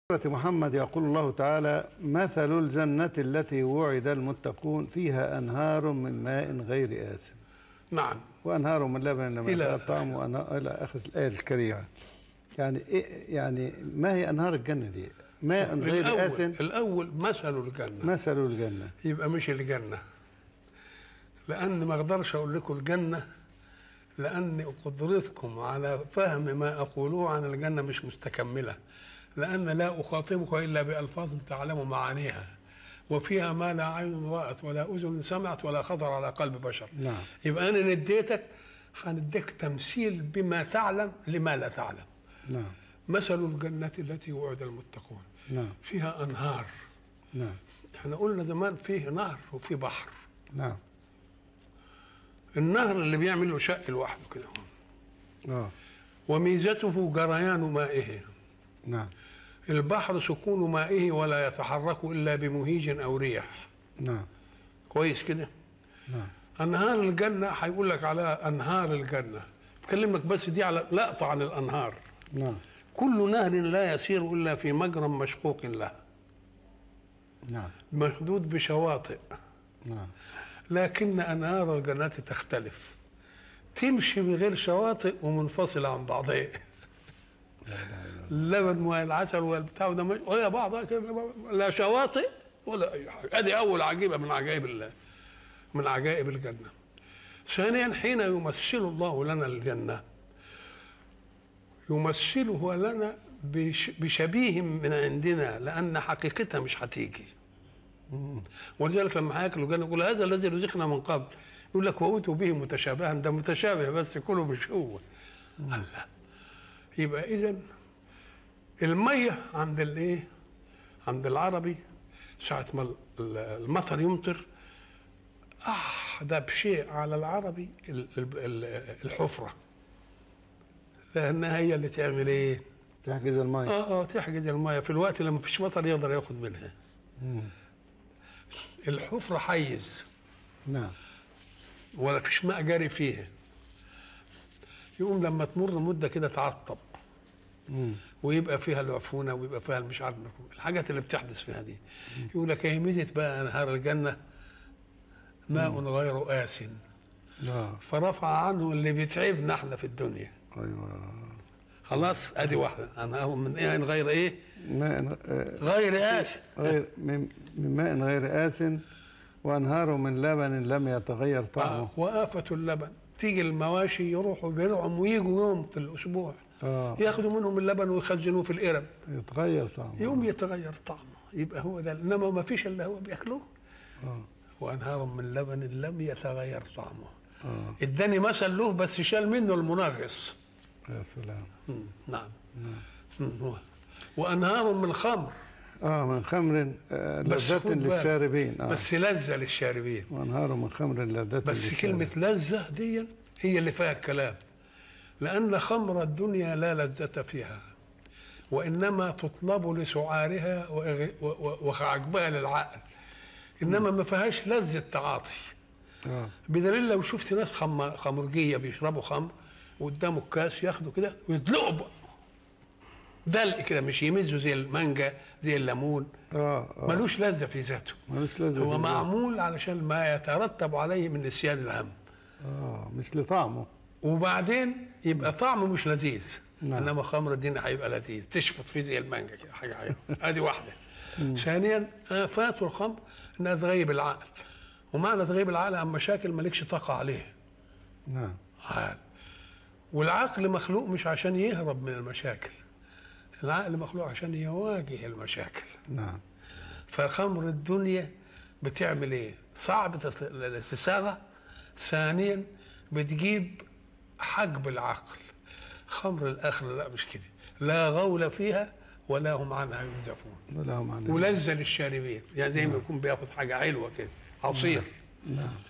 سورة محمد يقول الله تعالى مثل الجنة التي وعد المتقون فيها أنهار من ماء غير آسن نعم وأنهار من لبن لم إلى يتغير طعمه وأنهار إلى آخر الآية الكريمة يعني إيه يعني ما هي أنهار الجنة دي؟ ماء غير الأول, آسن الأول مثل الجنة مثل الجنة يبقى مش الجنة لأن ما أقدرش أقول لكم الجنة لأن قدرتكم على فهم ما أقوله عن الجنة مش مستكملة لأن لا أخاطبك إلا بألفاظ تعلم معانيها وفيها ما لا عين رأت ولا أذن سمعت ولا خطر على قلب بشر نعم يبقى أنا نديتك هنديك تمثيل بما تعلم لما لا تعلم نعم مثل الجنة التي وعد المتقون نعم فيها أنهار نعم احنا قلنا زمان فيه نهر وفيه بحر نعم النهر اللي بيعمل له شق لوحده كده آه وميزته جريان مائه نعم البحر سكون مائه ولا يتحرك الا بمهيج او ريح نعم كويس كده نعم انهار الجنه هيقول لك على انهار الجنه اتكلم لك بس دي على لقطه عن الانهار نعم كل نهر لا يسير الا في مجرى مشقوق له نعم محدود بشواطئ نعم لكن انهار الجنه تختلف تمشي بغير شواطئ ومنفصله عن بعضها اللبن والعسل والبتاع وده مش- وهي بعضها كده لا شواطئ ولا اي حاجه ادي اول عجيبه من عجائب الله من عجائب الجنه ثانيا حين يمثل الله لنا الجنه يمثله لنا بش- بشبيه من عندنا لان حقيقتها مش هتيجي ولذلك لما هياكلوا الجنه يقول هذا الذي رزقنا من قبل يقول لك وأوتوا به متشابها ده متشابه بس كله مش هو الله يبقى اذا الميه عند الايه عند العربي ساعة ما ال- ال- المطر يمطر أحدب شيء على العربي ال- ال- ال- الحفرة لأنها هي اللي تعمل إيه؟ تحجز الماء اه اه تحجز الميه في الوقت اللي ما فيش مطر يقدر ياخد منها الحفره حيز نعم ولا فيش ماء جاري فيها يقوم لما تمر مده كده تعطب مم. ويبقى فيها العفونه ويبقى فيها مش عارف الحاجات اللي بتحدث فيها دي يقول لك هي ميزه بقى انهار الجنه ماء غير آسن آه فرفع عنه اللي بيتعبنا احنا في الدنيا أيوه خلاص ادي واحده انهار من ايه غير ايه ماء آه، غير آسن غير من من ماء غير آسن وأنهار من لبن لم يتغير طعمه آه وآفة اللبن تيجي المواشي يروحوا بيرعوا ويجوا يوم في الأسبوع آه ياخدوا منهم اللبن ويخزنوه في القرب يتغير طعمه يوم يتغير طعمه يبقى هو ده انما ما فيش الا هو بياكلوه آه وانهار من لبن لم يتغير طعمه آه اداني مثل له بس شال منه المنغص يا سلام مم، نعم مم، هو. وانهار من خمر آه من خمر آه بس لذة خد بالك. للشاربين آه بس لذه للشاربين وأنهار من خمر لذة بس للشاربين. كلمة لذة دي هي اللي فيها الكلام لأن خمر الدنيا لا لذة فيها وإنما تطلب لسعارها وإغ- و- و- وعجبها للعقل إنما ما فيهاش لذة تعاطي آه بدليل لو شفت ناس خم... خمرجية بيشربوا خمر وقدامه الكاس ياخدوا كده ويدلقوا بقى دلق كده مش يمزوا زي المانجا زي الليمون آه آه ملوش لذة في ذاته ملوش لازم هو معمول علشان ما يترتب عليه من نسيان الهم آه مش لطعمه وبعدين يبقى طعمه مش لذيذ نعم. انما خمر الدين هيبقى لذيذ تشفط فيه زي المانجا كده حاجه حلوه ادي واحده ثانيا افات الخمر انها تغيب العقل ومعنى تغيب العقل عن مشاكل مالكش طاقه عليها نعم عقل. والعقل مخلوق مش عشان يهرب من المشاكل العقل مخلوق عشان يواجه المشاكل نعم فخمر الدنيا بتعمل ايه؟ صعب تت- الاستساغه ثانيا بتجيب حجب العقل خمر الاخره لا مش كده لا غول فيها ولا هم عنها ينزفون ولا هم عن ولذة للشاربين يعني زي ما يكون بياخد حاجه حلوه كده عصير نعم